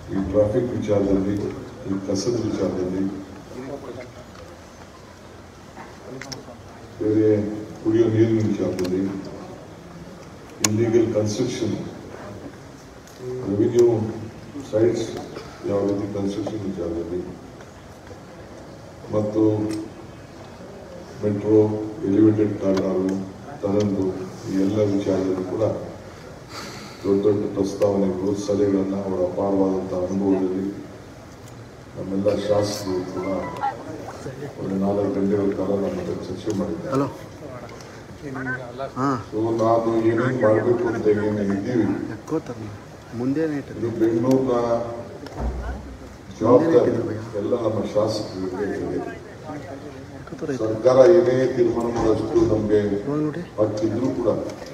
ಈ ಟ್ರಾಫಿಕ್ ವಿಚಾರದಲ್ಲಿ ಈ ಕಸದ ವಿಚಾರದಲ್ಲಿ ಬೇರೆ ಕುಡಿಯೋ ನೀರಿನ ವಿಚಾರದಲ್ಲಿ ಇಲ್ಲಿಗಲ್ ಕನ್ಸ್ಟ್ರಕ್ಷನ್ ರೆವಿನ್ಯೂ ಸೈಟ್ಸ್ ಯಾವ ರೀತಿ ಕನ್ಸ್ಟ್ರಕ್ಷನ್ ವಿಚಾರದಲ್ಲಿ ಮತ್ತು ಮೆಟ್ರೋ ಎಲಿವೇಟೆಡ್ ಕಾರಿಡಾರು ತರಂದು ಈ ಎಲ್ಲ ವಿಚಾರದಲ್ಲಿ ಕೂಡ ದೊಡ್ಡ ದೊಡ್ಡ ಪ್ರಸ್ತಾವನೆಗಳು ಸಲಹೆಗಳನ್ನು ಅವರ ಅಪಾರವಾದಂಥ ಅನುಭವದಲ್ಲಿ ನಮ್ಮೆಲ್ಲ ಶಾಸಕರು ಕೂಡ ಒಂದು ನಾಲ್ಕು ಗಂಟೆಗಳ ಕಾಲ ನಮ್ಮ ಹತ್ರ ಚರ್ಚೆ ಮಾಡಿದ್ದಾರೆ ಹಲೋ ಹಾಂ ಸೊ ನಾನು ಏನೇನು ಮಾಡಬೇಕು ಅಂತ ಏನು ಇದ್ದೀವಿ ಕೋತಾರೆ ಮುಂದೆನೇ ಇಟ್ಟದ್ದು ಇದು ಬೆಂಗಳೂರಿನ ಜವಾಬ್ದಾರಿ ಎಲ್ಲ ನಮ್ಮ ಶಾಸಕರಿಗೆ ಇದೆ. ಕೂತಾರೆ ಸರ್ಕಾರ ಏನೇ ತೀರ್ಮಾನ ಮಾಡೋಷ್ಟು ನಮಗೆ ಇವಾಗ ನೋಡಿ ಹಕ್ಕಿದ್ರು ಕೂಡ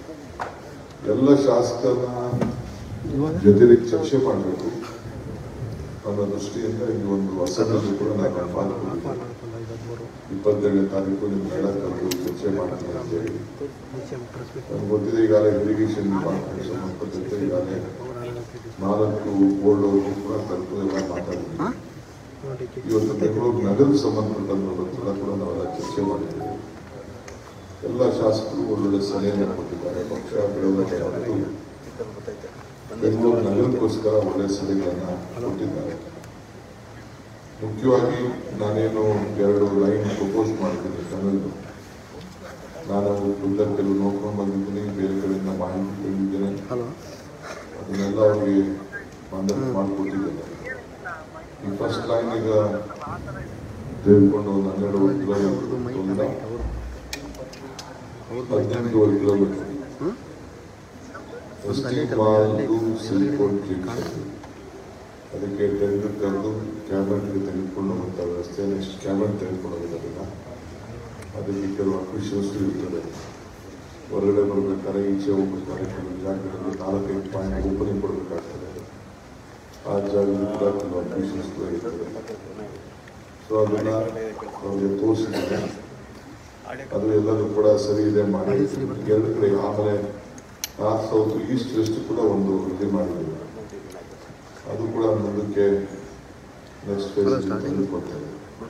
ಎಲ್ಲ ಶಾಸಕರನ್ನ ಇವಾಗ ಜೊತೆಲಿ ಚರ್ಚೆ ಮಾಡಬೇಕು ಅನ್ನೋ ದೃಷ್ಟಿಯಿಂದ ಈ ಒಂದು ಅಸೆಂಬ್ಲಿ ಕೂಡ ನಾನು ಪಾಲ್ಗೊಂಡಿದ್ದೆ ಇಪ್ಪತ್ತೇಳನೇ ತಾರೀಕು ನಿಮ್ಮೆಲ್ಲ ಕರೆದು ಚರ್ಚೆ ಮಾಡ್ತೀನಿ ಅಂತ ಹೇಳಿ ನಮ್ಗೆ ಗೊತ್ತಿದೆ ಈಗಾಗಲೇ ಇರಿಗೇಷನ್ ಡಿಪಾರ್ಟ್ಮೆಂಟ್ ಸಂಬಂಧಪಟ್ಟಂತೆ ಈಗಾಗಲೇ ನಾಲ್ಕು ಬೋರ್ಡ್ ಅವರು ಕೂಡ ಕರೆದು ಎಲ್ಲ ಮಾತಾಡಿದ್ವಿ ಇವತ್ತು ಬೆಂಗಳೂರು ನಗರಕ್ಕೆ ಸಂಬಂಧಪಟ್ಟಂತ ಕೂಡ ಕೂಡ ನಾವೆಲ್ಲ ಚರ್ಚೆ ಮಾಡಿದ್ದೀವಿ ಎಲ್ಲ ಶಾಸಕರು ಒಳ್ಳೊಳ್ಳೆ ಸಲಹೆಯನ್ನು ಕೊಟ್ಟಿದ್ದಾರೆ ಪಕ್ಷ ಬಿಡುಗಡೆ ಯಾವತ್ತೂ ಬೆಂಗಳೂರು ನಗರಕ್ಕೋಸ್ಕರ ಒಳ್ಳೆಯ ಸಲಹೆಗಳನ್ನು ಕೊಟ್ಟಿದ್ದಾರೆ ಮುಖ್ಯವಾಗಿ ನಾನೇನು ಎರಡು ಲೈನ್ ಪ್ರಪೋಸ್ ಮಾಡಿದ್ದೀನಿ ಕನ್ನಡ ನಾನು ಉದ್ದ ಕೆಲವು ನೋಡ್ಕೊಂಡು ಬಂದಿದ್ದೀನಿ ಬೇರೆ ಕಡೆಯಿಂದ ಮಾಹಿತಿ ತಂದಿದ್ದೇನೆ ಹಲೋ ಅದನ್ನೆಲ್ಲ ಅವರಿಗೆ ಮಂಡನೆ ಮಾಡಿಕೊಟ್ಟಿದ್ದೇನೆ ಈ ಫಸ್ಟ್ ಲೈನ್ ಈಗ ತೆಗೆದುಕೊಂಡು ಒಂದು ಹನ್ನೆರಡು ಅವ್ರದ್ದು ಮೈ ಕಿಲೋಮೀಟರ್ ಅವರು ಅವ್ರದ್ದು ಹದಿನೆಂಟೂವರೆ ಕಿಲೋಮೀಟರ್ ಹ್ಞೂ ST mall to silicon junction ಅದಕ್ಕೆ ಟೆಂಡರ್ ಕರೆದು ಕ್ಯಾಬಿನೆಟ್ಗೆ ತೆಗೆದುಕೊಂಡು ಹೋಗುವಂಥ ವ್ಯವಸ್ಥೆ ನೆಕ್ಸ್ಟ್ ಕ್ಯಾಬಿನೆಟ್ ತೆಗೆದುಕೊಂಡು ಹೋಗೋದಿಲ್ಲ ಅದಕ್ಕೆ ಕೆಲವು ಅಫಿಷಿಯಲ್ಸ್ ಇರ್ತದೆ ಹೊರಗಡೆ ಬರಬೇಕಾದ್ರೆ ಈಚೆ ಹೋಗ್ಬೇಕಾದ್ರೆ ಕೆಲವು ಜಾಗಗಳಲ್ಲಿ ನಾಲ್ಕೈದು ಪಾಯಿಂಟ್ ಓಪನಿಂಗ್ ಕೊಡಬೇಕಾಗ್ತದೆ ಆ ಜಾಗದಲ್ಲಿ ಕೂಡ ಕೆಲವು ಅಫಿಷಿಯಲ್ಸ್ ಕೂಡ ಇರ್ತದೆ ಸೊ ಅದನ್ನ ಅವ್ರಿಗೆ ತೋರಿಸಿದ್ದಾರೆ ಅದು ಎಲ್ಲರೂ ಕೂಡ ಸರಿ ಇದೆ ಮಾಡಿ ಎರಡು ಕಡೆ ಆಮೇಲೆ ನಾರ್ತ್ ಸೌತ್ ಈಸ್ಟ್ ವೆಸ್ಟ್ ಕೂಡ ಒಂದು ಇದು ಮಾಡಿದ್ದೀವಿ ಅದು ಕೂಡ ಮುಂದಕ್ಕೆ ನೆಕ್ಸ್ಟ್ ಫೇಸ್ ತೆಗೆದುಕೊಳ್ತೇವೆ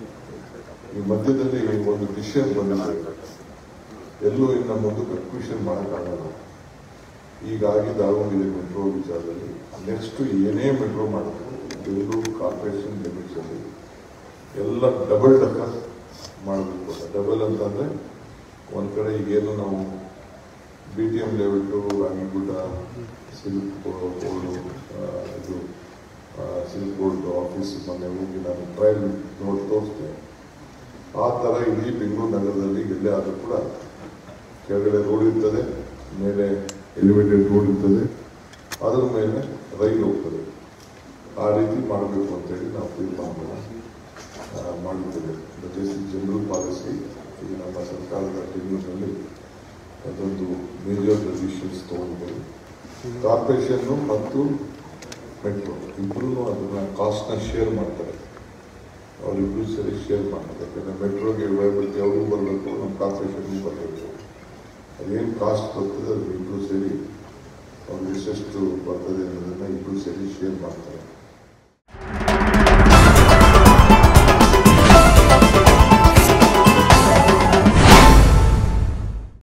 ಈ ಮಧ್ಯದಲ್ಲಿ ಒಂದು ಡಿಸಿಷನ್ ಬಂದಿದೆ ಎಲ್ಲೂ ಇನ್ನು ಮುಂದಕ್ಕೆ ಅಕ್ವಿಷನ್ ಮಾಡೋಕ್ಕಾಗಲ್ಲ ಹೀಗಾಗಿ ದಾವಣಗೆರೆ ಮೆಟ್ರೋ ವಿಚಾರದಲ್ಲಿ ನೆಕ್ಸ್ಟ್ ಏನೇ ಮೆಟ್ರೋ ಮಾಡಬೇಕು ಬೆಂಗಳೂರು ಕಾರ್ಪೊರೇಷನ್ ಲಿಮಿಟ್ಸಲ್ಲಿ ಎಲ್ಲ ಡಬಲ್ ಡಕ್ಕರ್ ಮಾಡಬೇಕು ಡಬಲ್ ಅಂತಂದರೆ ಒಂದು ಕಡೆ ಈಗೇನು ನಾವು ಬಿ ಟಿ ಎಮ್ ಲೆವೆಲ್ಟು ರಾಗಿಗುಡ್ಡ ಸಿಲ್ಕ್ ಬೋರ್ಡು ಇದು ಸಿಲ್ಕ್ ಬೋರ್ಡ್ ಆಫೀಸ್ ಮೊನ್ನೆ ಹೋಗಿ ನಾನು ಟ್ರಯಲ್ ನೋಡಿ ತೋರಿಸ್ದೆ ಆ ಥರ ಇಡೀ ಬೆಂಗಳೂರು ನಗರದಲ್ಲಿ ಎಲ್ಲೇ ಆದರೂ ಕೂಡ ಕೆಳಗಡೆ ರೋಡ್ ಇರ್ತದೆ ಮೇಲೆ ಎಲಿವೇಟೆಡ್ ರೋಡ್ ಇರ್ತದೆ ಅದರ ಮೇಲೆ ರೈಲು ಹೋಗ್ತದೆ ಆ ರೀತಿ ಮಾಡಬೇಕು ಅಂತೇಳಿ ನಾವು ತೀರ್ಮಾನ ಆ, ಮಾಡಿದ್ದೇವೆ ದಟ್ ಈಸ್ ಜನರಲ್ ಪಾಲಿಸಿ ಈಗ ನಮ್ಮ ಸರ್ಕಾರದ ಟೀಮ್ನಲ್ಲಿ ಅದೊಂದು ಮೇಜರ್ ಡೆಸಿಷನ್ಸ್ ತೊಗೊಂಡಿದ್ದೇವೆ ಕಾರ್ಪೊರೇಷನ್ನು ಮತ್ತು ಮೆಟ್ರೋ ಇಬ್ಬರೂ ಅದನ್ನ ಕಾಸ್ಟ್ನ ಶೇರ್ ಮಾಡ್ತಾರೆ ಅವರಿಬ್ಬರು ಸರಿ ಶೇರ್ ಮಾಡ್ತಾರೆ ಯಾಕಂದರೆ ಮೆಟ್ರೋಗೆ ವೈಬಿಲಿಟಿ ಅವ್ರಿಗೂ ಬರಬೇಕು ನಮ್ಮ ಕಾರ್ಪೊರೇಷನ್ಗೂ ಬರಬೇಕು ಅದೇನು ಕಾಸ್ಟ್ ಬರ್ತದೆ ಅದು ಇಬ್ಬರು ಸೇರಿ ಅವ್ರಿಗೆ ಎಷ್ಟೆಷ್ಟು ಬರ್ತದೆ ಅನ್ನೋದನ್ನು ಇಬ್ಬರು ಸೇರಿ ಶೇರ್ ಮಾಡ್ತಾರೆ